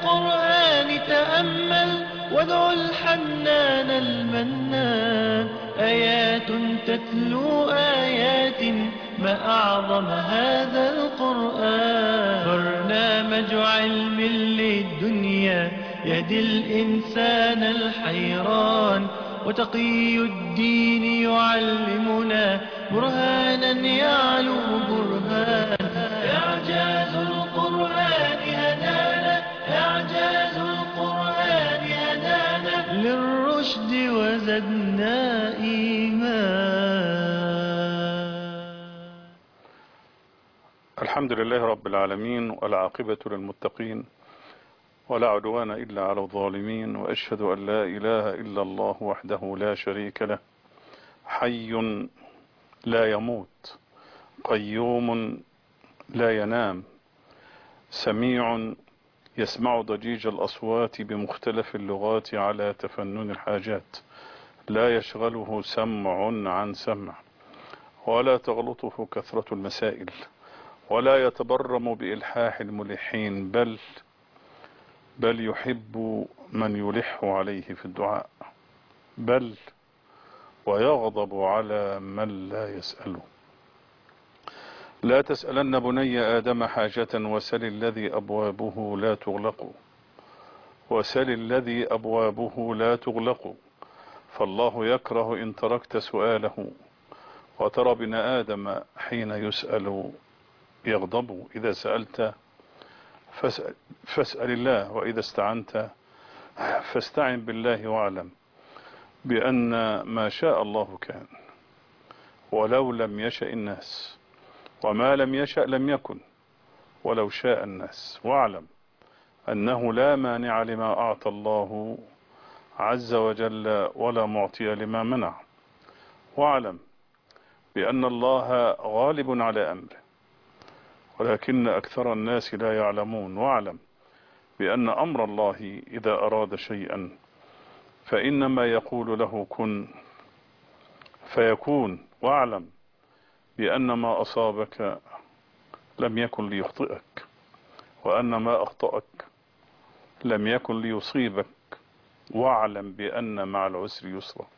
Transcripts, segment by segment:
القرآن تأمل وادع الحنان المنان آيات تتلو آيات ما أعظم هذا القرآن برنامج علم للدنيا يهدي الإنسان الحيران وتقي الدين يعلمنا برهانا يعلو برهان إعجاز القرآن هدانا إعجاز القرآن هدانا للرشد وزدنا إيمان الحمد لله رب العالمين والعاقبة للمتقين ولا عدوان إلا على الظالمين وأشهد أن لا إله إلا الله وحده لا شريك له حي لا يموت قيوم لا ينام سميع يسمع ضجيج الأصوات بمختلف اللغات على تفنن الحاجات لا يشغله سمع عن سمع ولا تغلطه كثرة المسائل ولا يتبرم بإلحاح الملحين بل بل يحب من يلح عليه في الدعاء بل ويغضب على من لا يسأله لا تسألن بني آدم حاجة وسل الذي أبوابه لا تغلق وسل الذي أبوابه لا تغلق فالله يكره إن تركت سؤاله وترى ابن آدم حين يسأل يغضب إذا سألت فاسأل, فاسأل الله وإذا استعنت فاستعن بالله واعلم بأن ما شاء الله كان ولو لم يشأ الناس وما لم يشأ لم يكن ولو شاء الناس واعلم أنه لا مانع لما أعطى الله عز وجل ولا معطي لما منع واعلم بأن الله غالب على أمره ولكن أكثر الناس لا يعلمون واعلم بأن أمر الله إذا أراد شيئا فإنما يقول له كن فيكون واعلم بأن ما أصابك لم يكن ليخطئك وأن ما أخطأك لم يكن ليصيبك واعلم بأن مع العسر يسرا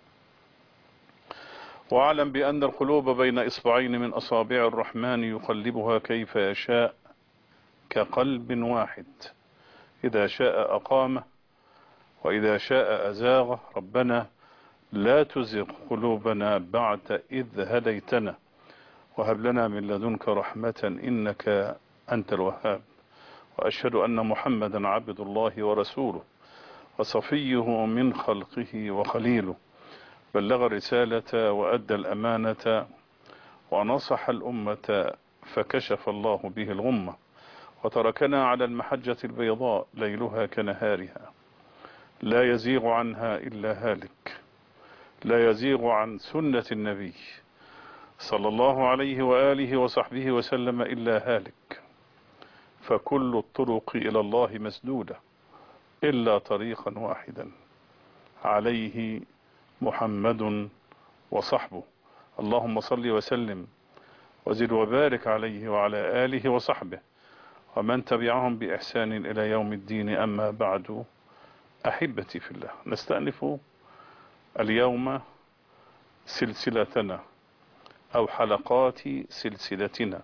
واعلم بأن القلوب بين إصبعين من أصابع الرحمن يقلبها كيف يشاء كقلب واحد إذا شاء أقامه وإذا شاء أزاغه ربنا لا تزغ قلوبنا بعد إذ هديتنا وهب لنا من لدنك رحمة إنك أنت الوهاب وأشهد أن محمدا عبد الله ورسوله وصفيه من خلقه وخليله بلغ الرسالة وأدى الأمانة ونصح الأمة فكشف الله به الغمة وتركنا على المحجة البيضاء ليلها كنهارها لا يزيغ عنها إلا هالك لا يزيغ عن سنة النبي صلى الله عليه وآله وصحبه وسلم إلا هالك فكل الطرق إلى الله مسدودة إلا طريقا واحدا عليه محمد وصحبه اللهم صل وسلم وزد وبارك عليه وعلى آله وصحبه ومن تبعهم بإحسان إلى يوم الدين أما بعد أحبتي في الله نستأنف اليوم سلسلتنا أو حلقات سلسلتنا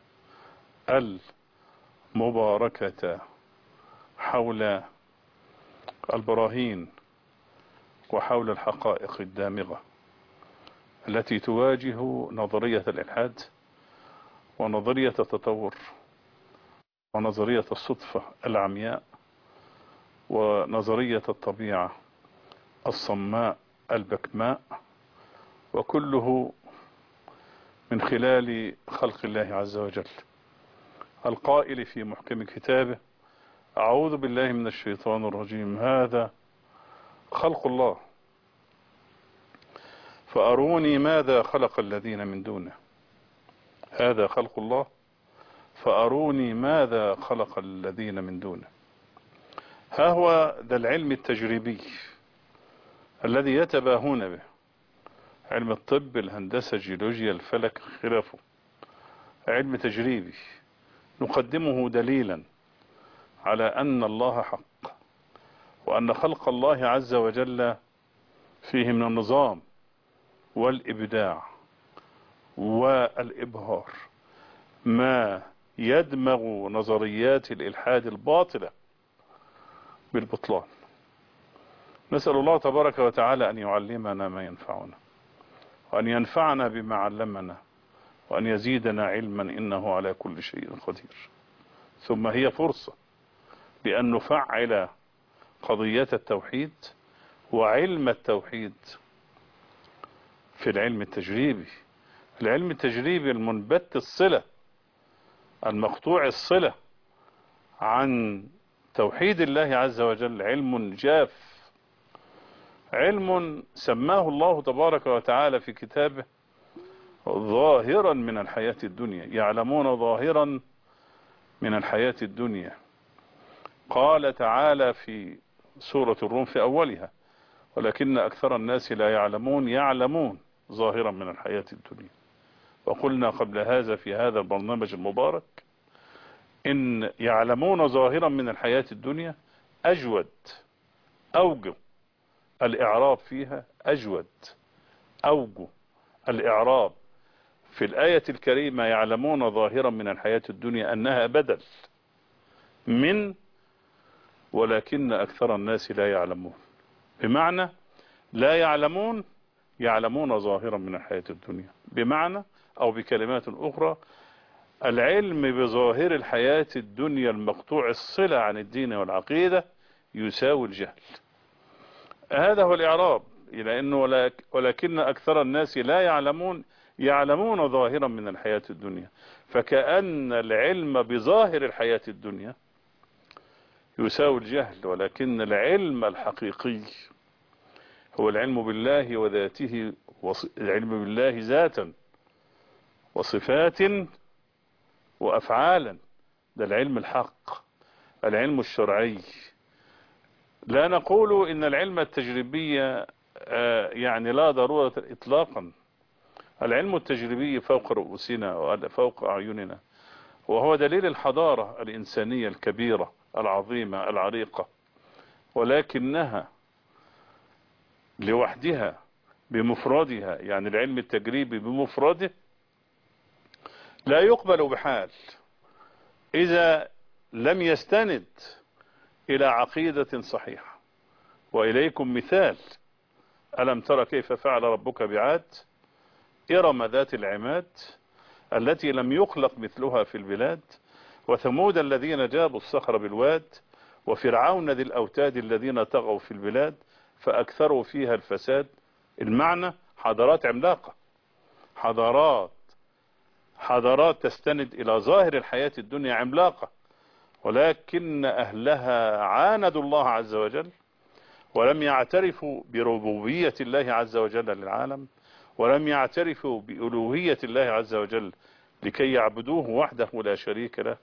المباركة حول البراهين وحول الحقائق الدامغة التي تواجه نظرية الإلحاد ونظرية التطور ونظرية الصدفة العمياء ونظرية الطبيعة الصماء البكماء وكله من خلال خلق الله عز وجل القائل في محكم كتابه أعوذ بالله من الشيطان الرجيم هذا خلق الله فأروني ماذا خلق الذين من دونه هذا خلق الله فأروني ماذا خلق الذين من دونه ها هو ذا العلم التجريبي الذي يتباهون به علم الطب الهندسة الجيولوجيا الفلك خلافه علم تجريبي نقدمه دليلا على أن الله حق وأن خلق الله عز وجل فيه من النظام والإبداع والإبهار ما يدمغ نظريات الإلحاد الباطلة بالبطلان نسأل الله تبارك وتعالى أن يعلمنا ما ينفعنا وأن ينفعنا بما علمنا وأن يزيدنا علما إنه على كل شيء قدير ثم هي فرصة لأن نفعل قضية التوحيد وعلم التوحيد في العلم التجريبي العلم التجريبي المنبت الصلة المقطوع الصلة عن توحيد الله عز وجل علم جاف علم سماه الله تبارك وتعالى في كتابه ظاهرا من الحياة الدنيا يعلمون ظاهرا من الحياة الدنيا قال تعالى في سورة الروم في أولها ولكن أكثر الناس لا يعلمون يعلمون ظاهرا من الحياة الدنيا وقلنا قبل هذا في هذا البرنامج المبارك إن يعلمون ظاهرا من الحياة الدنيا أجود أوجه الإعراب فيها أجود أوجه الإعراب في الآية الكريمة يعلمون ظاهرا من الحياة الدنيا أنها بدل من ولكن أكثر الناس لا يعلمون بمعنى لا يعلمون يعلمون ظاهرا من الحياة الدنيا بمعنى أو بكلمات أخرى العلم بظاهر الحياة الدنيا المقطوع الصلة عن الدين والعقيدة يساوي الجهل هذا هو الإعراب لأنه ولكن أكثر الناس لا يعلمون يعلمون ظاهرا من الحياة الدنيا فكأن العلم بظاهر الحياة الدنيا يساوي الجهل ولكن العلم الحقيقي هو العلم بالله وذاته العلم بالله ذاتا وصفات وأفعالا ده العلم الحق العلم الشرعي لا نقول إن العلم التجريبي يعني لا ضرورة إطلاقا العلم التجريبي فوق رؤوسنا وفوق أعيننا وهو دليل الحضارة الإنسانية الكبيرة العظيمة العريقة ولكنها لوحدها بمفردها يعني العلم التجريبي بمفرده لا يقبل بحال إذا لم يستند إلى عقيدة صحيحة وإليكم مثال ألم ترى كيف فعل ربك بعاد إرم ذات العماد التي لم يخلق مثلها في البلاد وثمود الذين جابوا الصخر بالواد وفرعون ذي الأوتاد الذين طغوا في البلاد فأكثروا فيها الفساد المعنى حضارات عملاقة حضارات حضارات تستند إلى ظاهر الحياة الدنيا عملاقة ولكن أهلها عاندوا الله عز وجل ولم يعترفوا بربوبية الله عز وجل للعالم ولم يعترفوا بألوهية الله عز وجل لكي يعبدوه وحده لا شريك له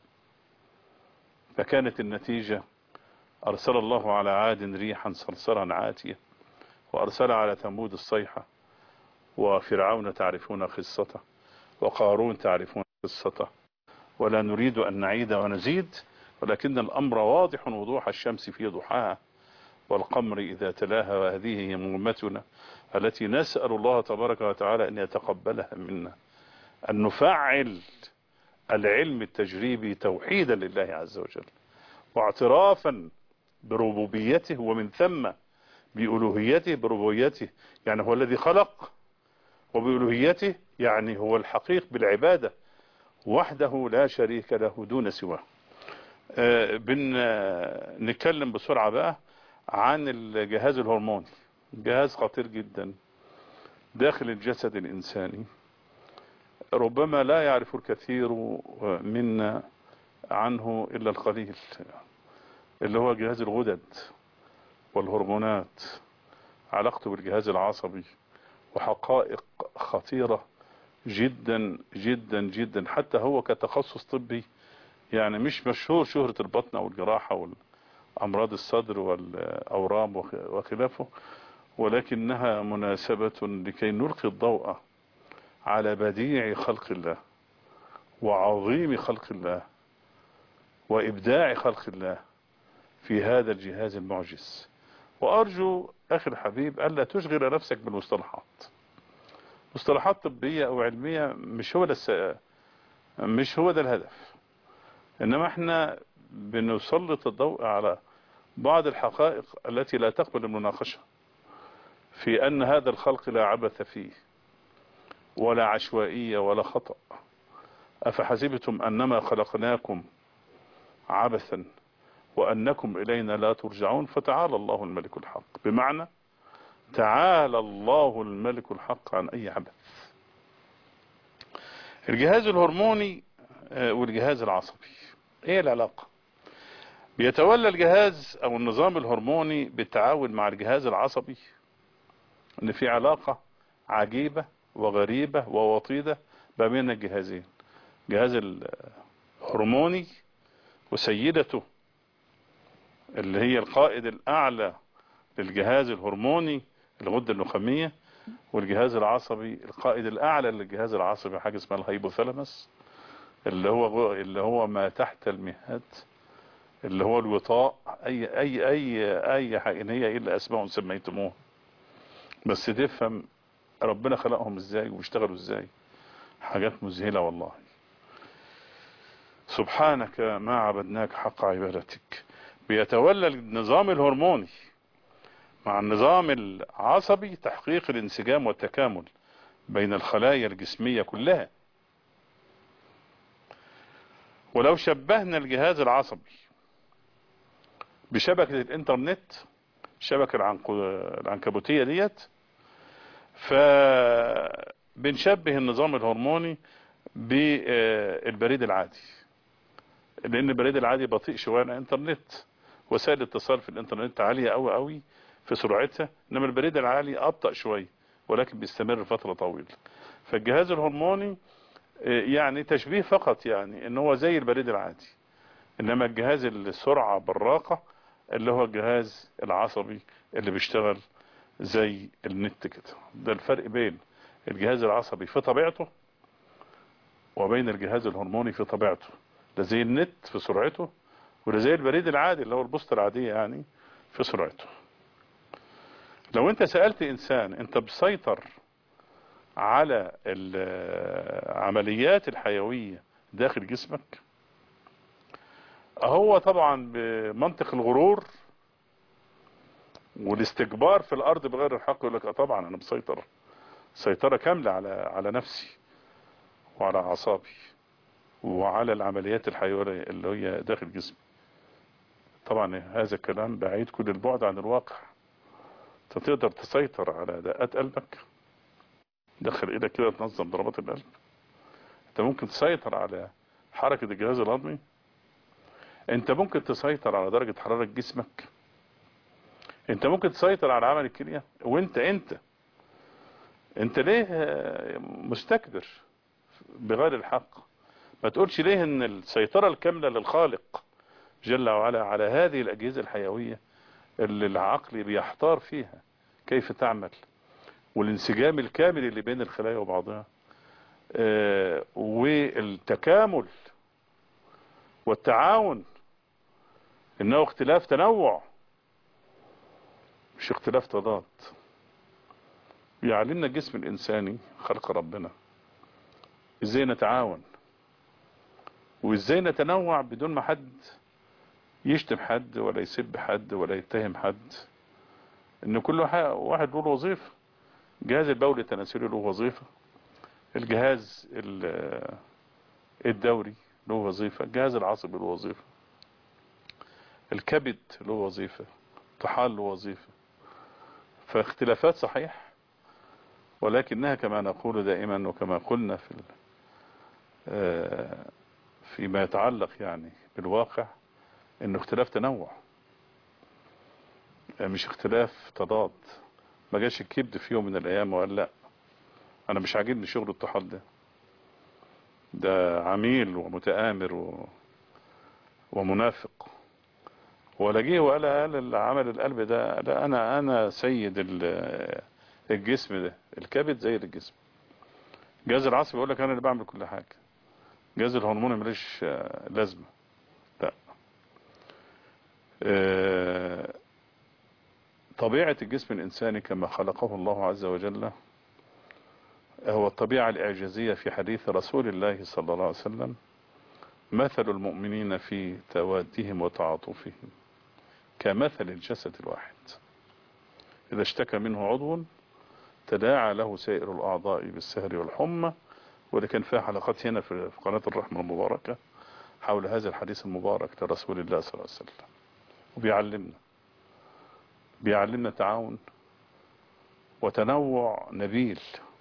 فكانت النتيجة أرسل الله على عاد ريحا صرصرا عاتية وأرسل على ثمود الصيحة وفرعون تعرفون قصته وقارون تعرفون قصته ولا نريد أن نعيد ونزيد ولكن الأمر واضح وضوح الشمس في ضحاها والقمر إذا تلاها وهذه هي مهمتنا التي نسأل الله تبارك وتعالى أن يتقبلها منا أن نفعل العلم التجريبي توحيدا لله عز وجل واعترافا بربوبيته ومن ثم بألوهيته بربوبيته يعني هو الذي خلق وبألوهيته يعني هو الحقيق بالعبادة وحده لا شريك له دون سواه آه بنتكلم بسرعة بقى عن الجهاز الهرموني جهاز خطير جدا داخل الجسد الإنساني ربما لا يعرف الكثير منا عنه إلا القليل اللي هو جهاز الغدد والهرمونات علاقته بالجهاز العصبي وحقائق خطيرة جدا جدا جدا حتى هو كتخصص طبي يعني مش مشهور شهرة البطن او الجراحة والامراض الصدر والاورام وخلافه ولكنها مناسبة لكي نلقي الضوء على بديع خلق الله وعظيم خلق الله وابداع خلق الله في هذا الجهاز المعجز وأرجو أخي الحبيب ألا تشغل نفسك بالمصطلحات مصطلحات طبية أو علمية مش هو ده الس... مش هو ده الهدف إنما احنا بنسلط الضوء على بعض الحقائق التي لا تقبل المناقشة في أن هذا الخلق لا عبث فيه ولا عشوائية ولا خطأ أفحسبتم أنما خلقناكم عبثا وأنكم إلينا لا ترجعون فتعالى الله الملك الحق بمعنى تعالى الله الملك الحق عن أي عبث الجهاز الهرموني والجهاز العصبي ايه العلاقة بيتولى الجهاز او النظام الهرموني بالتعاون مع الجهاز العصبي ان في علاقة عجيبة وغريبة ووطيدة ما بين الجهازين جهاز الهرموني وسيدته اللي هي القائد الاعلى للجهاز الهرموني الغدة النخامية والجهاز العصبي القائد الاعلى للجهاز العصبي حاجة اسمها الهيبوثالاموس اللي هو اللي هو ما تحت المهاد اللي هو الوطاء اي اي اي اي حاجه هي الا اسماء سميتموها بس تفهم ربنا خلقهم ازاي وبيشتغلوا ازاي حاجات مذهله والله سبحانك ما عبدناك حق عبادتك بيتولى النظام الهرموني مع النظام العصبي تحقيق الانسجام والتكامل بين الخلايا الجسمية كلها ولو شبهنا الجهاز العصبي بشبكة الانترنت الشبكة العنكبوتية ديت فبنشبه النظام الهرموني بالبريد العادي لان البريد العادي بطيء شوية عن الانترنت وسائل الاتصال في الانترنت عالية قوي قوي في سرعتها انما البريد العالي ابطأ شوية ولكن بيستمر فترة طويلة فالجهاز الهرموني يعني تشبيه فقط يعني ان هو زي البريد العادي انما الجهاز السرعة بالراقة اللي هو الجهاز العصبي اللي بيشتغل زي النت كده ده الفرق بين الجهاز العصبي في طبيعته وبين الجهاز الهرموني في طبيعته ده زي النت في سرعته وده زي البريد العادي اللي هو البوسطة العادية يعني في سرعته لو انت سألت انسان انت بسيطر على العمليات الحيوية داخل جسمك هو طبعا بمنطق الغرور والاستكبار في الارض بغير الحق يقول لك اه طبعا انا مسيطر سيطرة كاملة على على نفسي وعلى اعصابي وعلى العمليات الحيوية اللي هي داخل جسمي طبعا هذا الكلام بعيد كل البعد عن الواقع انت تقدر تسيطر على دقات قلبك دخل ايدك كده تنظم ضربات القلب انت ممكن تسيطر على حركة الجهاز الهضمي انت ممكن تسيطر على درجة حرارة جسمك انت ممكن تسيطر على عمل الكلية وانت انت انت ليه مستكبر بغير الحق ما تقولش ليه ان السيطرة الكاملة للخالق جل وعلا على هذه الاجهزة الحيوية اللي العقل بيحتار فيها كيف تعمل والانسجام الكامل اللي بين الخلايا وبعضها آه والتكامل والتعاون انه اختلاف تنوع مش اختلاف تضاد يعلمنا الجسم الانساني خلق ربنا ازاي نتعاون وازاي نتنوع بدون ما حد يشتم حد ولا يسب حد ولا يتهم حد ان كل واحد له وظيفه جهاز البول التناسلي له وظيفة الجهاز الدوري له وظيفة الجهاز العصبي له وظيفة الكبد له وظيفة الطحال له وظيفة فاختلافات صحيح ولكنها كما نقول دائما وكما قلنا في فيما يتعلق يعني بالواقع انه اختلاف تنوع مش اختلاف تضاد ما جاش الكبد في يوم من الايام وقال لا انا مش عاجبني شغل الطحال ده ده عميل ومتآمر و... ومنافق ولا جه وقال قال عمل القلب ده لا انا انا سيد الجسم ده الكبد زي الجسم جهاز العصبي يقول لك انا اللي بعمل كل حاجه جهاز الهرموني ملوش لازمه لا آه، طبيعة الجسم الإنساني كما خلقه الله عز وجل هو الطبيعة الإعجازية في حديث رسول الله صلى الله عليه وسلم مثل المؤمنين في توادهم وتعاطفهم كمثل الجسد الواحد إذا اشتكى منه عضو تداعى له سائر الأعضاء بالسهر والحمى وده كان فيها حلقات هنا في في قناة الرحمة المباركة حول هذا الحديث المبارك لرسول الله صلى الله عليه وسلم وبيعلمنا بيعلمنا تعاون وتنوع نبيل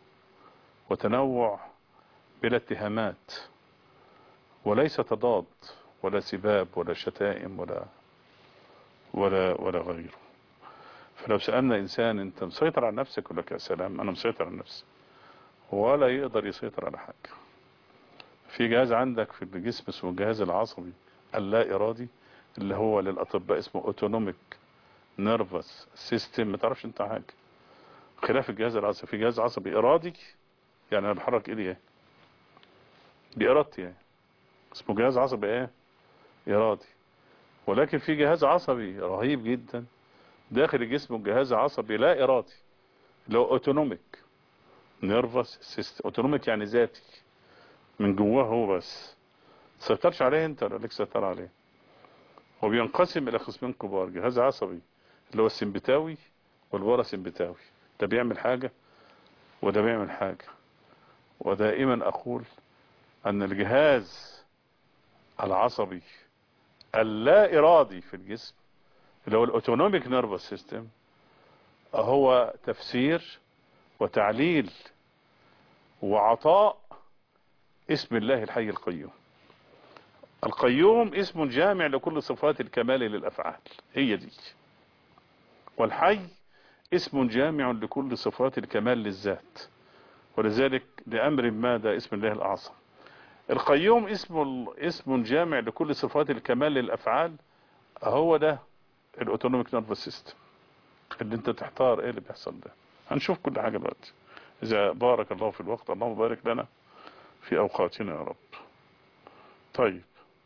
وتنوع بلا اتهامات وليس تضاد ولا سباب ولا شتائم ولا ولا ولا غيره فلو سألنا إنسان أنت مسيطر على نفسك يقول لك يا سلام أنا مسيطر على نفسي ولا يقدر يسيطر على حاجة في جهاز عندك في الجسم اسمه الجهاز العصبي اللا إرادي اللي هو للأطباء اسمه اوتونوميك نيرفس سيستم ما تعرفش انت حاجة خلاف الجهاز العصبي في جهاز عصبي إرادي يعني أنا بحرك إيدي إيه دي إرادتي يعني اسمه جهاز عصبي إيه إرادي ولكن في جهاز عصبي رهيب جدا داخل الجسم الجهاز عصبي لا إرادي اللي هو اوتونوميك نيرفس سيستم اوتونوميك يعني ذاتي من جواه هو بس تسيطرش عليه انت ولا لك سيطر عليه هو بينقسم الى قسمين كبار جهاز عصبي اللي هو السمبتاوي والباراسمبتاوي ده بيعمل حاجة وده بيعمل حاجة ودائما اقول ان الجهاز العصبي اللا ارادي في الجسم اللي هو الاوتونوميك نيرفس سيستم هو تفسير وتعليل وعطاء اسم الله الحي القيوم القيوم اسم جامع لكل صفات الكمال للأفعال هي دي والحي اسم جامع لكل صفات الكمال للذات ولذلك لأمر ما ده اسم الله الأعظم القيوم اسم اسم جامع لكل صفات الكمال للأفعال هو ده الاوتونوميك نيرفس سيستم اللي انت تحتار ايه اللي بيحصل ده هنشوف كل حاجة دلوقتي اذا بارك الله في الوقت اللهم بارك لنا في اوقاتنا يا رب طيب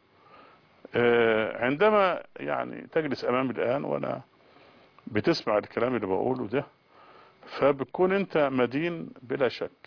آه عندما يعني تجلس امام الان وانا بتسمع الكلام اللي بقوله ده فبتكون انت مدين بلا شك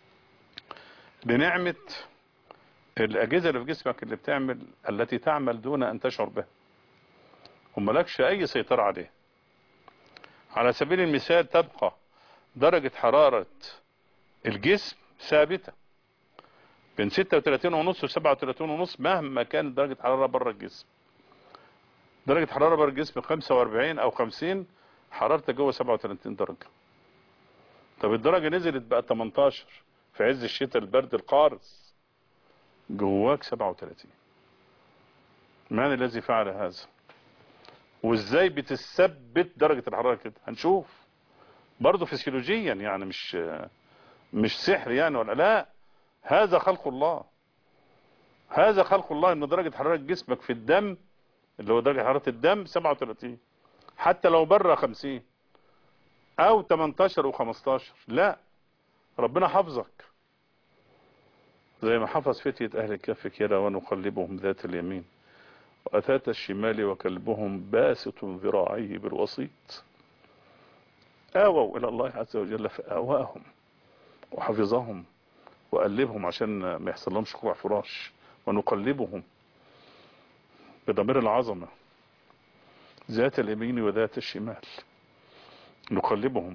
لنعمة الاجهزة اللي في جسمك اللي بتعمل التي تعمل دون ان تشعر بها وملكش اي سيطرة عليه على سبيل المثال تبقى درجة حرارة الجسم ثابتة بين 36 ونص و 37 ونص مهما كانت درجة حرارة بره الجسم درجة حرارة بره الجسم 45 او 50 حرارتك جوه 37 درجة طب الدرجة نزلت بقى 18 في عز الشتاء البرد القارس جواك 37 من الذي فعل هذا وازاي بتثبت درجة الحرارة كده هنشوف برضه فسيولوجيا يعني مش مش سحر يعني ولا لا هذا خلق الله هذا خلق الله ان درجة حرارة جسمك في الدم اللي هو درجة حرارة الدم 37 حتى لو بره 50 او 18 و15 لا ربنا حفظك زي ما حفظ فتية اهل الكهف كده ونقلبهم ذات اليمين وأتات الشمال وكلبهم باسط ذراعيه بالوسيط آووا إلى الله عز وجل فآواهم وحفظهم وقلبهم عشان ما يحصل لهم شقوع فراش ونقلبهم بضمير العظمة ذات اليمين وذات الشمال نقلبهم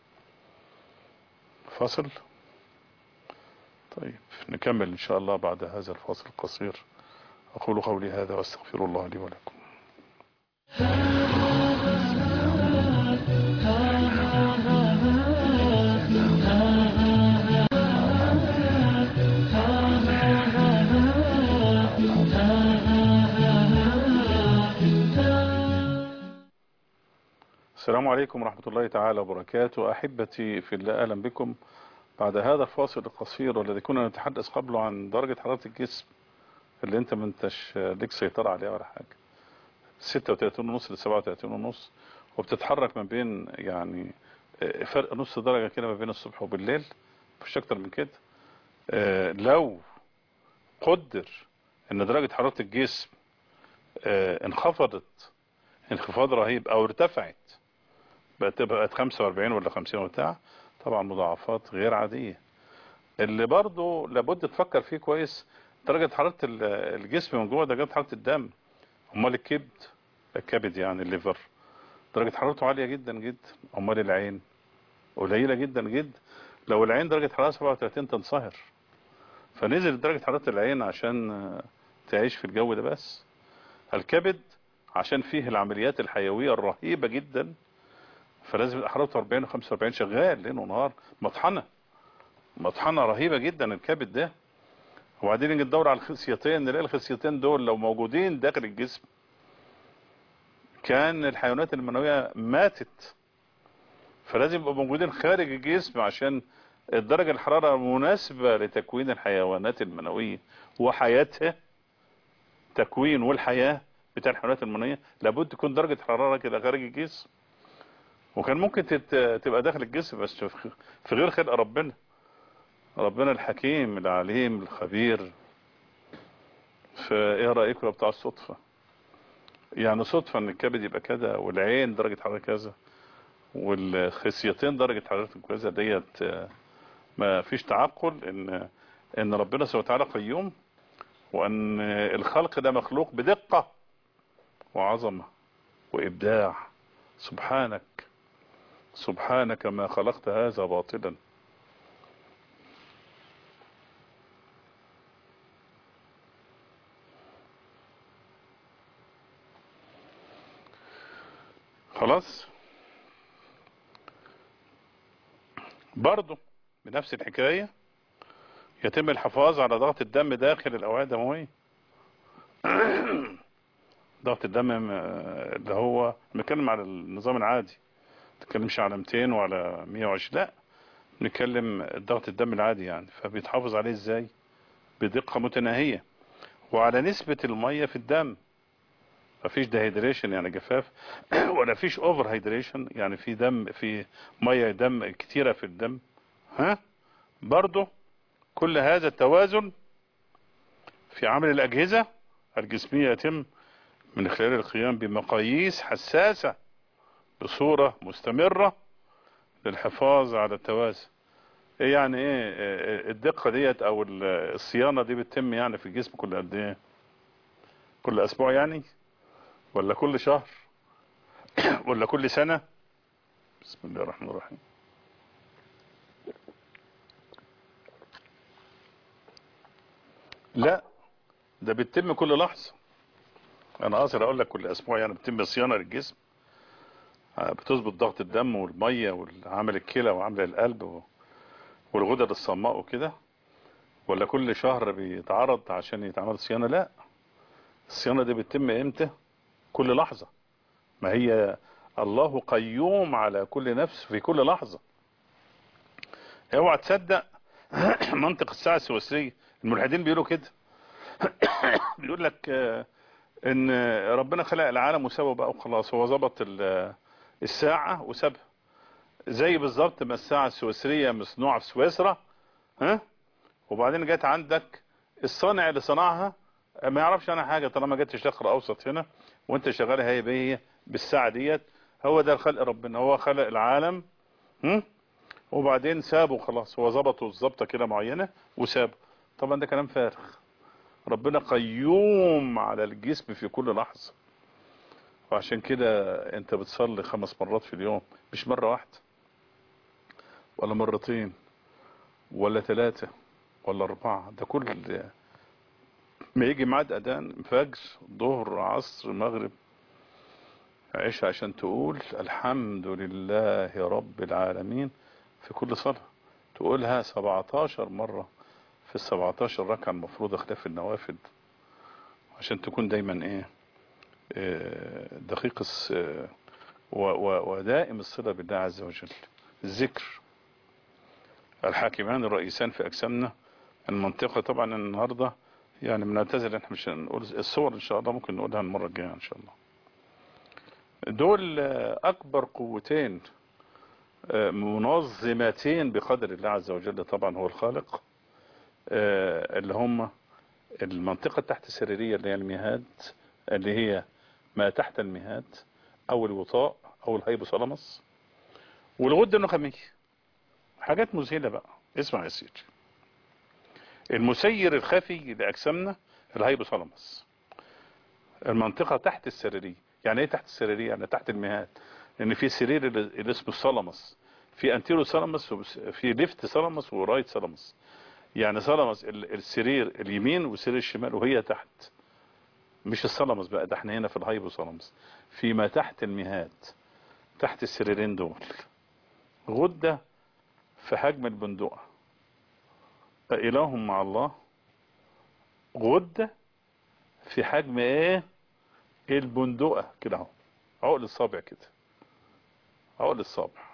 فاصل طيب نكمل إن شاء الله بعد هذا الفاصل القصير أقول قولي هذا واستغفر الله لي ولكم السلام عليكم ورحمة الله تعالى وبركاته أحبتي في الله أهلا بكم بعد هذا الفاصل القصير والذي كنا نتحدث قبله عن درجة حرارة الجسم اللي انت ما انتش ليك سيطرة عليها ولا حاجة 36 ونص ل 37 ونص وبتتحرك ما بين يعني فرق نص درجة كده ما بين الصبح وبالليل مفيش اكتر من كده لو قدر ان درجة حرارة الجسم انخفضت انخفاض رهيب او ارتفعت بقت بقت 45 ولا 50 وبتاع طبعا مضاعفات غير عادية اللي برضه لابد تفكر فيه كويس درجة حرارة ال- الجسم من جوه درجة حرارة الدم امال الكبد الكبد يعني الليفر درجة حرارته عالية جدا جدا امال العين قليلة جدا جدا لو العين درجة حرارة 37 تنصهر فنزل درجة حرارة العين عشان آه، تعيش في الجو ده بس الكبد عشان فيه العمليات الحيوية الرهيبة جدا فلازم يبقى حرارته 40 و 45 شغال ليل ونهار مطحنة مطحنة رهيبة جدا الكبد ده وبعدين نيجي ندور على الخصيتين نلاقي الخصيتين دول لو موجودين داخل الجسم كان الحيوانات المنوية ماتت فلازم يبقوا موجودين خارج الجسم عشان الدرجة الحرارة مناسبة لتكوين الحيوانات المنوية وحياتها تكوين والحياة بتاع الحيوانات المنوية لابد تكون درجة حرارة كده خارج الجسم وكان ممكن تت- تبقى داخل الجسم بس في في غير خلق ربنا ربنا الحكيم العليم الخبير فايه رأيكم يا بتاع الصدفة يعني صدفة ان الكبد يبقى كده والعين درجة حرارة كذا والخصيتين درجة حرارة كذا ديت آه، ما فيش تعقل ان ان ربنا سبحانه وتعالى قيوم وان الخلق ده مخلوق بدقة وعظمة وابداع سبحانك سبحانك ما خلقت هذا باطلا خلاص برضه بنفس الحكاية يتم الحفاظ على ضغط الدم داخل الأوعية الدموية ضغط الدم آه، اللي هو بنتكلم على النظام العادي ما بنتكلمش على 200 وعلى 120 لا بنتكلم ضغط الدم العادي يعني فبيتحافظ عليه ازاي بدقة متناهية وعلى نسبة المية في الدم مفيش دهيدريشن يعني جفاف ولا فيش اوفر هيدريشن يعني في دم في ميه دم كتيره في الدم ها برضه كل هذا التوازن في عمل الاجهزه الجسميه يتم من خلال القيام بمقاييس حساسه بصوره مستمره للحفاظ على التوازن ايه يعني ايه إيه الدقه ديت او ال- الصيانه دي بتتم يعني في الجسم كل قد ايه كل اسبوع يعني ولا كل شهر ولا كل سنة بسم الله الرحمن الرحيم لا ده بيتم كل لحظة انا قاصر اقول لك كل اسبوع يعني بتتم صيانة للجسم آه، بتظبط ضغط الدم والمية والعمل الكلى وعمل القلب و- والغدد الصماء وكده ولا كل شهر بيتعرض عشان يتعمل صيانة لا الصيانة دي بتتم امتى كل لحظة ما هي الله قيوم على كل نفس في كل لحظة اوعى تصدق منطق الساعة السويسرية الملحدين بيقولوا كده بيقول لك آه، ان ربنا خلق العالم وسابه بقى وخلاص هو ظبط ال- الساعة وسابها زي بالظبط ما الساعة السويسرية مصنوعة في سويسرا ها وبعدين جت عندك الصانع اللي صنعها ما يعرفش عنها حاجة طالما جت الشرق الاوسط هنا وانت شغال هي بيه بالساعة ديت هو ده خلق ربنا هو خلق العالم هم؟ وبعدين سابه خلاص هو ظبطه الظبطه كده معينة وسابه طبعا ده كلام فارغ ربنا قيوم على الجسم في كل لحظة وعشان كده انت بتصلي خمس مرات في اليوم مش مرة واحدة ولا مرتين ولا ثلاثة ولا أربعة ده كل ما يجي ميعاد أذان فجر ظهر عصر مغرب عيش عشان تقول الحمد لله رب العالمين في كل صلاة تقولها 17 مرة في ال 17 ركعة المفروض خلاف النوافل عشان تكون دايما ايه آه، دقيق الس- آه، و- و- ودائم الصلة بالله عز وجل الذكر الحاكمان الرئيسان في أجسامنا المنطقة طبعا النهاردة يعني بنعتذر احنا مش هنقول الصور ان شاء الله ممكن نقولها المرة الجاية ان شاء الله دول آه، اكبر قوتين آه، منظمتين بقدر الله عز وجل طبعا هو الخالق آه، اللي هم المنطقة تحت السريرية اللي هي المهاد اللي هي ما تحت المهاد او الوطاء او الهيبوثالاموس والغدة النخامية حاجات مذهلة بقى اسمع يا سيدي المسير الخفي لأجسامنا الهيبوثالاموس المنطقة تحت السريرية يعني ايه تحت السريرية يعني تحت المهاد لان في سرير اللي اسمه الثالاموس في انتيرو ثالاموس في ليفت ثالاموس ورايت ثالاموس يعني ثالاموس السرير اليمين والسرير الشمال وهي تحت مش الثالاموس بقى ده احنا هنا في الهيبوثالاموس فيما تحت المهاد تحت السريرين دول غدة في حجم البندقة إله مع الله غدة في حجم ايه البندقة كده اهو عقل الصابع كده عقل الصابع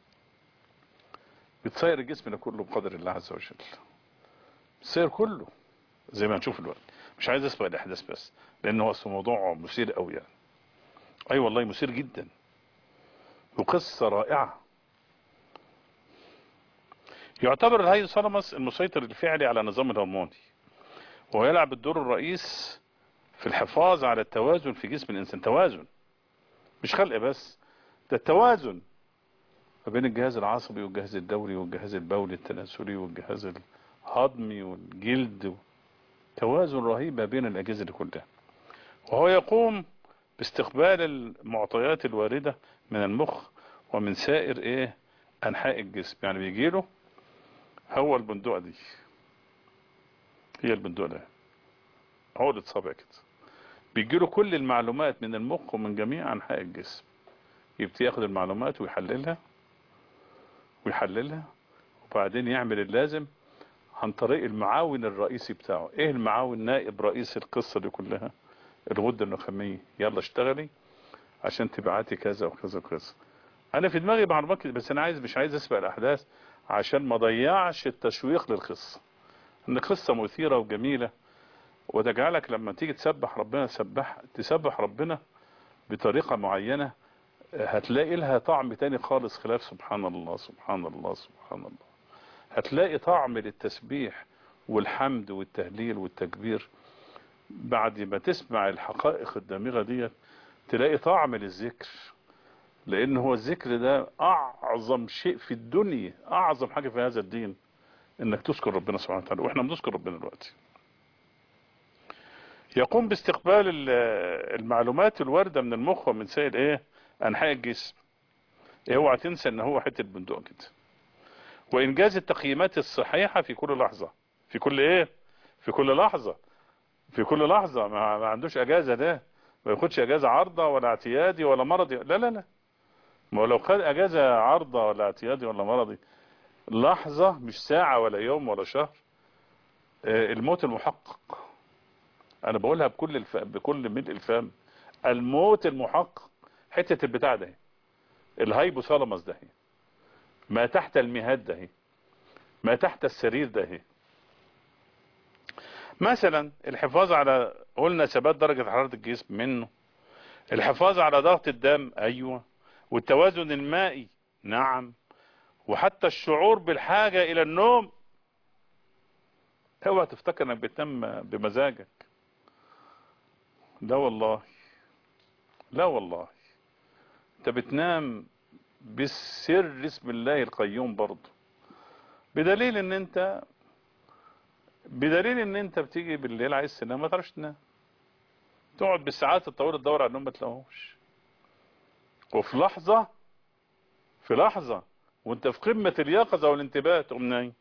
بتصير الجسم ده كله بقدر الله عز وجل بتصير كله زي ما هنشوف الوقت مش عايز اسبق الاحداث بس لان هو اصل موضوع مثير قوي يعني اي أيوة والله مثير جدا وقصة رائعة يعتبر الهيثالاموس المسيطر الفعلي على النظام الهرموني وهو يلعب الدور الرئيس في الحفاظ على التوازن في جسم الإنسان توازن مش خلق بس ده التوازن ما بين الجهاز العصبي والجهاز الدوري والجهاز البولي التناسلي والجهاز الهضمي والجلد توازن رهيب ما بين الأجهزة دي كلها وهو يقوم باستقبال المعطيات الواردة من المخ ومن سائر ايه انحاء الجسم يعني بيجيله هو البندقة دي هي البندقة ده عقدة صابع كده بيجيله كل المعلومات من المخ ومن جميع انحاء الجسم يبتدي ياخد المعلومات ويحللها ويحللها وبعدين يعمل اللازم عن طريق المعاون الرئيسي بتاعه ايه المعاون نائب رئيس القصة دي كلها الغدة النخامية يلا اشتغلي عشان تبعتي كذا وكذا وكذا انا في دماغي معلومات بس انا عايز مش عايز اسبق الاحداث عشان ما ضيعش التشويق للقصة ان قصة مثيرة وجميلة وتجعلك لما تيجي تسبح ربنا تسبح تسبح ربنا بطريقة معينة هتلاقي لها طعم تاني خالص خلاف سبحان الله سبحان الله سبحان الله هتلاقي طعم للتسبيح والحمد والتهليل والتكبير بعد ما تسمع الحقائق الدامغة ديت تلاقي طعم للذكر لان هو الذكر ده اعظم شيء في الدنيا اعظم حاجة في هذا الدين انك تذكر ربنا سبحانه وتعالى واحنا بنذكر ربنا دلوقتي يقوم باستقبال المعلومات الواردة من المخ ومن سائر ايه انحاء الجسم اوعى تنسى ان هو حتة بندق كده وانجاز التقييمات الصحيحة في كل لحظة في كل ايه في كل لحظة في كل لحظة ما, ما عندوش اجازة ده ما ياخدش اجازة عارضة ولا اعتيادي ولا مرضي لا لا لا ما هو لو خد اجازة عارضة ولا اعتيادي ولا مرضي لحظة مش ساعة ولا يوم ولا شهر الموت المحقق انا بقولها بكل الف... بكل ملء الفم الموت المحقق حتة البتاع ده الهايبوثالاموس ده ما تحت المهاد ده ما تحت السرير ده مثلا الحفاظ على قلنا ثبات درجة حرارة الجسم منه الحفاظ على ضغط الدم ايوه والتوازن المائي نعم وحتى الشعور بالحاجة الى النوم اوعى تفتكر انك بتنام بمزاجك لا والله لا والله انت بتنام بالسر اسم الله القيوم برضه بدليل ان انت بدليل ان انت بتيجي بالليل عايز تنام ما تعرفش تنام تقعد بالساعات الطويله تدور على النوم ما تلاقوش وفي لحظه في لحظه وانت في قمه اليقظه والانتباه تقوم نايم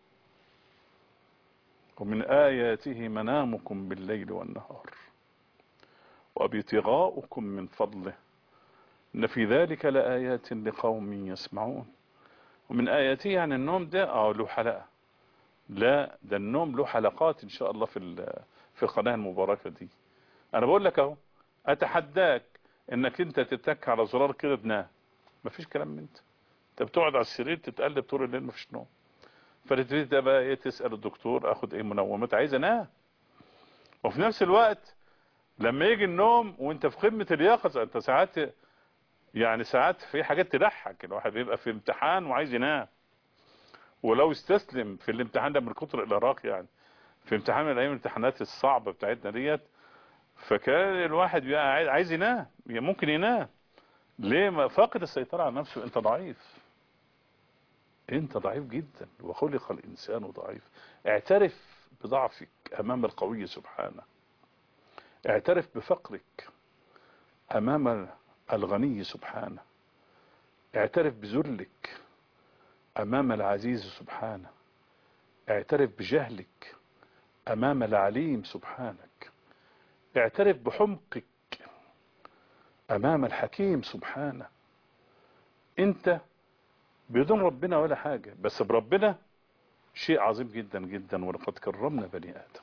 ومن آياته منامكم بالليل والنهار وابتغاؤكم من فضله إن في ذلك لآيات لقوم يسمعون ومن آياته يعني النوم ده اه له حلقة لا ده النوم له حلقات إن شاء الله في في القناة المباركة دي أنا بقول لك أهو أتحداك إنك أنت تتك على زرار كده تنام مفيش كلام من أنت أنت بتقعد على السرير تتقلب طول الليل مفيش نوم فتبتدي بقى ايه تسأل الدكتور اخد ايه منومات عايز انام وفي نفس الوقت لما يجي النوم وانت في قمة اليقظة انت ساعات يعني ساعات في حاجات تضحك الواحد بيبقى في امتحان وعايز ينام ولو استسلم في الامتحان ده من كتر الارهاق يعني في امتحان من الايام الامتحانات الصعبة بتاعتنا ديت فكان الواحد بيبقى عايز ينام ممكن ينام ليه ما فاقد السيطرة على نفسه انت ضعيف انت ضعيف جدا وخلق الانسان ضعيف اعترف بضعفك امام القوي سبحانه اعترف بفقرك امام الغني سبحانه اعترف بذلك امام العزيز سبحانه اعترف بجهلك امام العليم سبحانك اعترف بحمقك امام الحكيم سبحانه انت بدون ربنا ولا حاجة بس بربنا شيء عظيم جدا جدا ولقد كرمنا بني ادم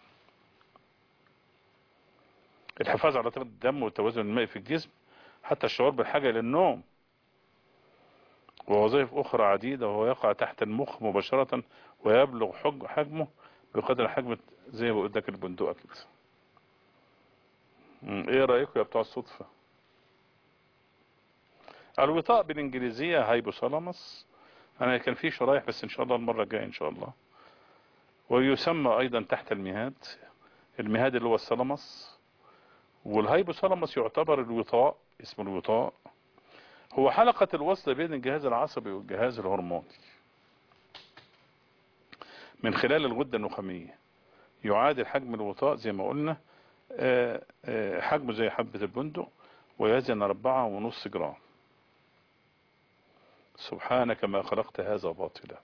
الحفاظ على طاقة الدم والتوازن المائي في الجسم حتى الشعور بالحاجة للنوم ووظائف أخرى عديدة وهو يقع تحت المخ مباشرة ويبلغ حج- حجمه بقدر حجم زي ما قلت لك البندقة كده مم، ايه رأيكم يا بتوع الصدفة الوطاء بالانجليزية هايبوثالاموس انا كان في شرايح بس ان شاء الله المرة الجاية ان شاء الله ويسمى ايضا تحت المهاد المهاد اللي هو الثالاموس والهايبوثالاموس يعتبر الوطاء اسمه الوطاء هو حلقة الوصل بين الجهاز العصبي والجهاز الهرموني من خلال الغدة النخامية يعادل حجم الوطاء زي ما قلنا آه، آه، حجمه زي حبة البندق ويزن أربعة ونص جرام سبحانك ما خلقت هذا باطلا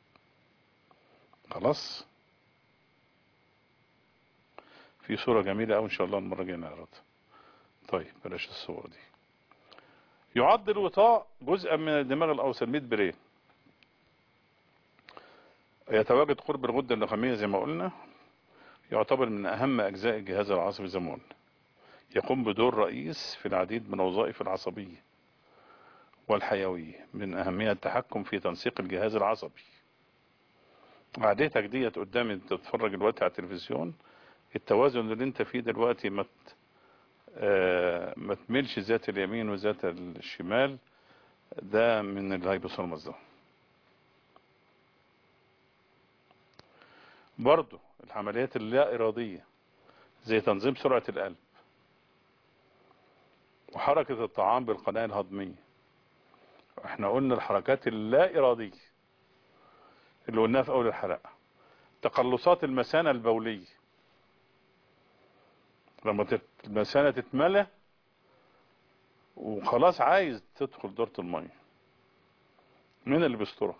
خلاص في صورة جميلة أو إن شاء الله المرة الجاية نعرضها طيب بلاش الصورة دي يعد الوطاء جزءا من الدماغ الأوسط ميد برين يتواجد قرب الغدة النخامية زي ما قلنا يعتبر من أهم أجزاء الجهاز العصبي زي ما قلنا يقوم بدور رئيس في العديد من الوظائف العصبية والحيوية من أهمية التحكم في تنسيق الجهاز العصبي قعدتك ديت قدامي تتفرج دلوقتي على التلفزيون التوازن اللي انت فيه دلوقتي ما ت- آه، ما تميلش ذات اليمين وذات الشمال ده من الهايبوثالاموس ده برضو العمليات اللا إرادية زي تنظيم سرعة القلب وحركة الطعام بالقناة الهضمية احنا قلنا الحركات اللا إرادية اللي قلناها في أول الحلقة تقلصات المثانة البولية لما تت- المثانة تتملى وخلاص عايز تدخل دورة المية مين اللي بيسترك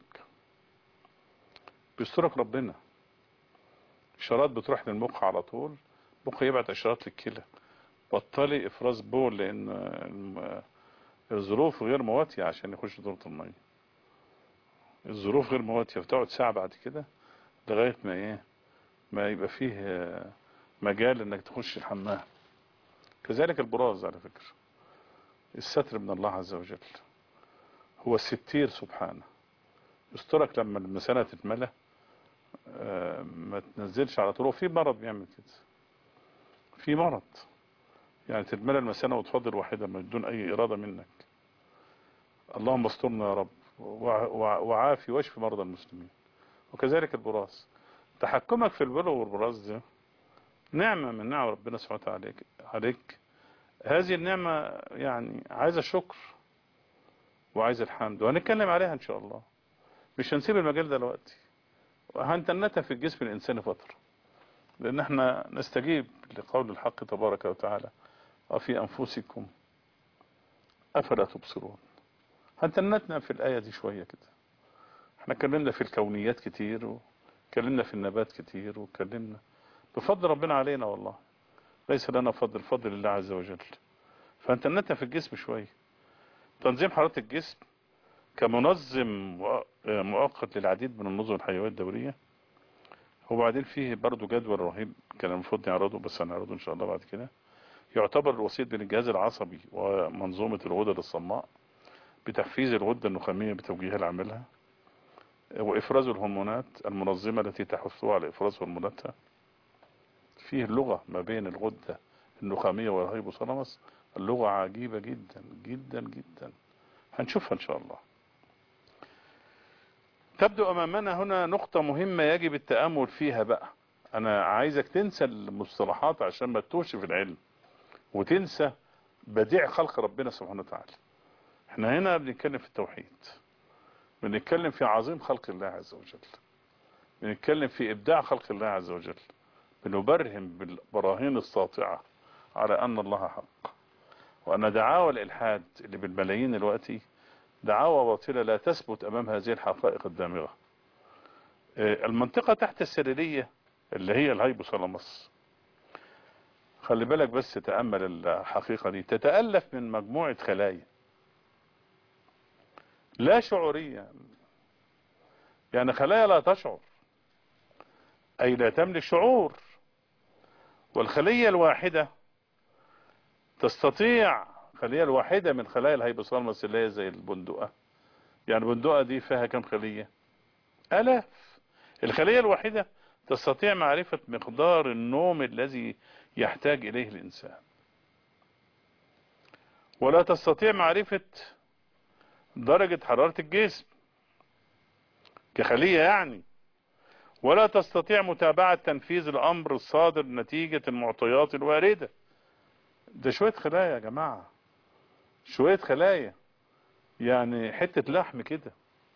بيسترك ربنا اشارات بتروح للمخ على طول المخ يبعت اشارات للكلى بطلي افراز بول لان الم- الظروف غير مواتية عشان يخش دورة المية الظروف غير مواتية فتقعد ساعة بعد كده لغاية ما ايه ما يبقى فيه آه، مجال انك تخش الحمام كذلك البراز على فكرة الستر من الله عز وجل هو الستير سبحانه يسترك لما المثانة تتملى آه، ما تنزلش على طول وفي مرض بيعمل كده في مرض يعني تتملى المثانة وتفضل واحدة من دون أي إرادة منك اللهم استرنا يا رب وع- وع- وعافي واشفي مرضى المسلمين وكذلك البراز تحكمك في البلو والبراز ده نعمة من نعم ربنا سبحانه وتعالى عليك, عليك هذه النعمة يعني عايزة شكر وعايزة الحمد وهنتكلم عليها إن شاء الله مش هنسيب المجال ده دلوقتي وهنتنتها في الجسم الإنساني فترة لأن احنا نستجيب لقول الحق تبارك وتعالى وفي أنفسكم أفلا تبصرون هنتنتنا في الآية دي شوية كده احنا اتكلمنا في الكونيات كتير واتكلمنا في النبات كتير واتكلمنا بفضل ربنا علينا والله ليس لنا فضل فضل الله عز وجل فهنتنتنا في الجسم شوية تنظيم حرارة الجسم كمنظم مؤ- مؤقت للعديد من النظم الحيوية الدورية وبعدين فيه برضو جدول رهيب كان المفروض نعرضه بس هنعرضه ان شاء الله بعد كده يعتبر الوسيط بين الجهاز العصبي ومنظومة الغدد الصماء بتحفيز الغدة النخامية بتوجيهها لعملها وإفراز الهرمونات المنظمة التي تحثها على إفراز هرموناتها فيه لغة ما بين الغدة النخامية والهيبوثالاموس اللغة عجيبة جدا جدا جدا هنشوفها إن شاء الله تبدو أمامنا هنا نقطة مهمة يجب التأمل فيها بقى أنا عايزك تنسى المصطلحات عشان ما تتوهش في العلم وتنسى بديع خلق ربنا سبحانه وتعالى احنا هنا بنتكلم في التوحيد بنتكلم في عظيم خلق الله عز وجل بنتكلم في ابداع خلق الله عز وجل بنبرهن بالبراهين الساطعة على ان الله حق وان دعاوى الالحاد اللي بالملايين دلوقتي دعاوى باطلة لا تثبت امام هذه الحقائق الدامغة اه، المنطقة تحت السريرية اللي هي الهيبوثالاموس خلي بالك بس تأمل الحقيقة دي تتألف من مجموعة خلايا لا شعورية يعني خلايا لا تشعر أي لا تملك شعور والخلية الواحدة تستطيع خلية الواحدة من خلايا الهيبوثالاموس اللي هي زي البندقة يعني البندقة دي فيها كم خلية آلاف الخلية الواحدة تستطيع معرفة مقدار النوم الذي يحتاج إليه الإنسان ولا تستطيع معرفة درجة حرارة الجسم كخلية يعني ولا تستطيع متابعة تنفيذ الأمر الصادر نتيجة المعطيات الواردة ده شوية خلايا يا جماعة شوية خلايا يعني حتة لحم كده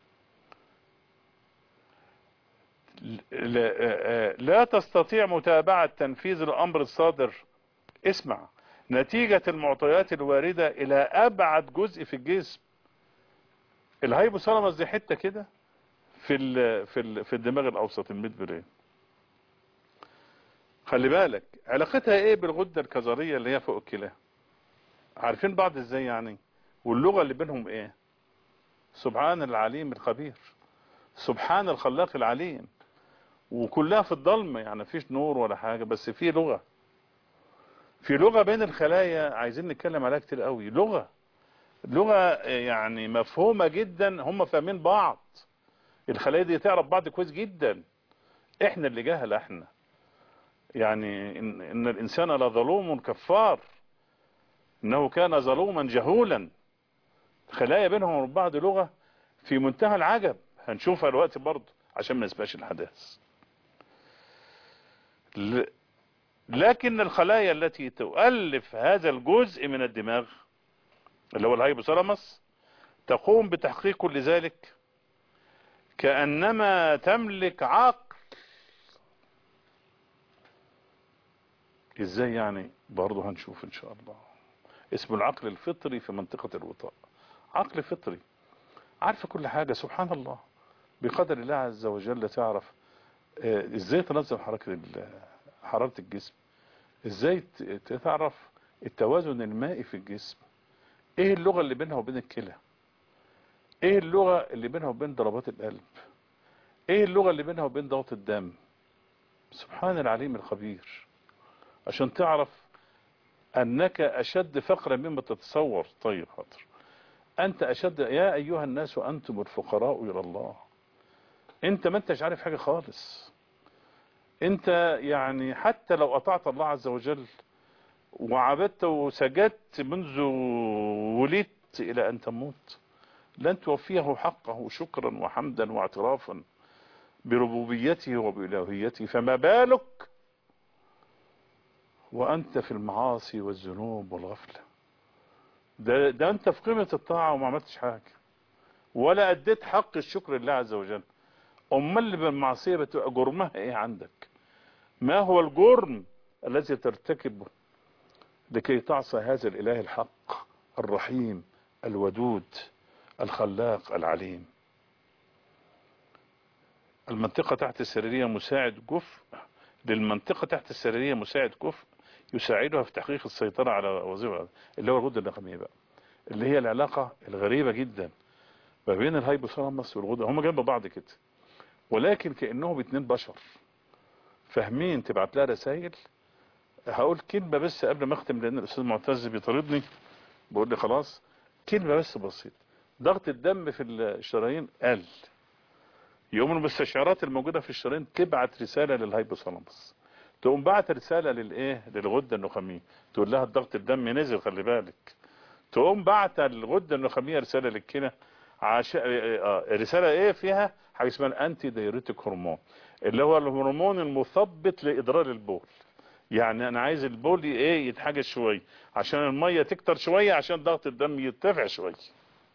لا, لا تستطيع متابعة تنفيذ الأمر الصادر اسمع نتيجة المعطيات الواردة إلى أبعد جزء في الجسم الهيبوثالاموس دي حتة كده في ال في ال في الدماغ الأوسط الميد برين خلي بالك علاقتها ايه بالغدة الكظرية اللي هي فوق الكلى عارفين بعض ازاي يعني واللغة اللي بينهم ايه سبحان العليم الخبير سبحان الخلاق العليم وكلها في الضلمة يعني مفيش نور ولا حاجة بس في لغة في لغة بين الخلايا عايزين نتكلم عليها كتير قوي لغة لغة يعني مفهومة جدا هم فاهمين بعض الخلايا دي تعرف بعض كويس جدا احنا اللي جهل احنا يعني إن, إن الإنسان لظلوم كفار إنه كان ظلوما جهولا خلايا بينهم وبين بعض لغة في منتهى العجب هنشوفها الوقت برضه عشان ما نسبقش الحداث لكن الخلايا التي تؤلف هذا الجزء من الدماغ اللي هو الهيبوثالاموس تقوم بتحقيق كل ذلك كأنما تملك عقل ازاي يعني برضه هنشوف ان شاء الله اسمه العقل الفطري في منطقة الوطاء عقل فطري عارف كل حاجة سبحان الله بقدر الله عز وجل تعرف ازاي تنظم حركة حرارة الجسم ازاي تعرف التوازن المائي في الجسم ايه اللغة اللي بينها وبين الكلى ايه اللغة اللي بينها وبين ضربات القلب ايه اللغة اللي بينها وبين ضغط الدم سبحان العليم الخبير عشان تعرف انك اشد فقرا مما تتصور طيب حاضر انت اشد يا ايها الناس انتم الفقراء الى الله انت ما انتش عارف حاجة خالص انت يعني حتى لو اطعت الله عز وجل وعبدت وسجدت منذ ولدت الى ان تموت لن توفيه حقه شكرا وحمدا واعترافا بربوبيته وبإلهيته فما بالك وأنت في المعاصي والذنوب والغفلة ده, ده أنت في قيمة الطاعة وما عملتش حاجة ولا أديت حق الشكر لله عز وجل أما اللي بالمعصية بتبقى جرمها إيه عندك ما هو الجرم الذي ترتكبه لكي تعصى هذا الإله الحق الرحيم الودود الخلاق العليم المنطقة تحت السريرية مساعد كفء للمنطقة تحت السريرية مساعد كفء يساعدها في تحقيق السيطرة على وظيفة اللي هو الغدة النخامية بقى اللي هي العلاقة الغريبة جدا ما بين الهيبوثالاموس والغدة هم جنب بعض كده ولكن كأنهم اتنين بشر فاهمين تبعت لها رسائل هقول كلمة بس قبل ما اختم لان الاستاذ معتز بيطاردني بيقول لي خلاص كلمة بس بسيط ضغط الدم في الشرايين قل يقوم المستشعرات الموجودة في الشرايين تبعت رسالة للهيبوثالاموس تقوم بعت رسالة للايه للغدة النخامية تقول لها الضغط الدم نزل خلي بالك تقوم بعت الغدة النخامية رسالة للكلى عش... رسالة ايه فيها حاجة اسمها الانتي دايوريتك هرمون اللي هو الهرمون المثبط لادرار البول يعني انا عايز البول ايه يتحجز شوية عشان المية تكتر شوية عشان ضغط الدم يرتفع شوية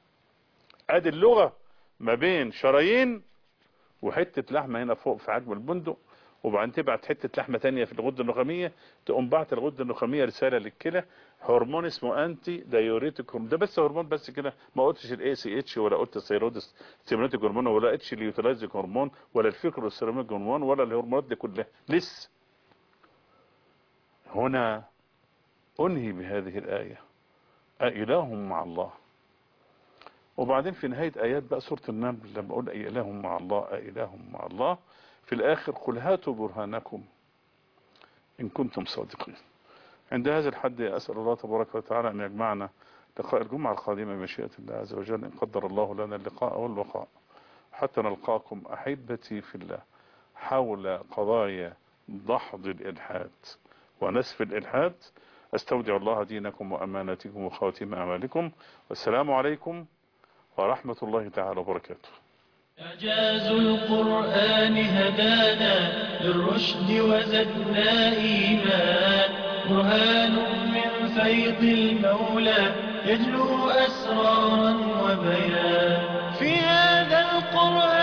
ادي اللغة ما بين شرايين وحتة لحمة هنا فوق في عجم البندق وبعدين تبعت حتة لحمة تانية في الغدة النخامية تقوم بعت الغدة النخامية رسالة للكلى هرمون اسمه انتي دايوريتيك هرمون ده بس هرمون بس كده ما قلتش الاي سي اتش ولا قلت الثيرودس ستيموليتيك هرمون ولا اتش اليوتيلايزيك هرمون ولا الفيكروسيراميك هرمون ولا الهرمونات دي كلها لسه هنا انهي بهذه الآية أإله مع الله وبعدين في نهاية آيات بقى سورة النمل لما أقول أإله مع الله أإله مع الله في الآخر قل هاتوا برهانكم إن كنتم صادقين عند هذا الحد أسأل الله تبارك وتعالى أن يجمعنا لقاء الجمعة القادمة بمشيئة الله عز وجل إن قدر الله لنا اللقاء والبقاء حتى نلقاكم أحبتي في الله حول قضايا دحض الإلحاد ونسف الإلحاد أستودع الله دينكم وأمانتكم وخواتيم أعمالكم والسلام عليكم ورحمة الله تعالى وبركاته إعجاز القرآن هدانا للرشد وزدنا إيمان برهان من فيض المولى يجلو أسرارا وبيان في هذا القرآن